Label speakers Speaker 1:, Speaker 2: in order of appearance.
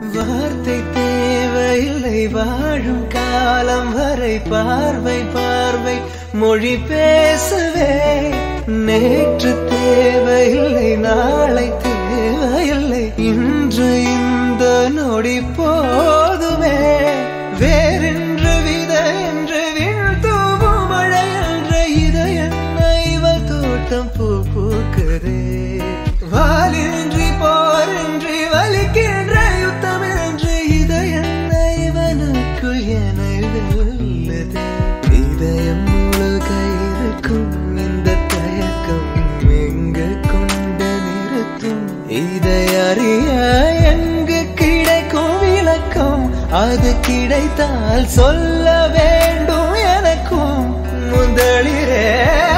Speaker 1: வார்த்தை தேவையில்லை வாழும் காலம் வரை பார்வை பார்வை மொழி பேசவே நேற்று தேவையில்லை நாளை தேவையில்லை இன்று இந்த நொடி போதுமே வேறென்று வித என்று விழ் தூவும் மழை என்ற இதய இவள் தோட்டம் பூ பூக்குதே வாலின்றி போரின்றி வலிக்கின்ற யுத்தம் என்று இதய இவனுக்குள் என வெல்லுதே இதயம் முழுக இருக்கும் இந்த தயக்கம் எங்கு கொண்டு நிறுத்தும் இதை அறிய எங்கு கிடைக்கும் விளக்கம் அது கிடைத்தால் சொல்ல வேண்டும் எனக்கும் முதலிரே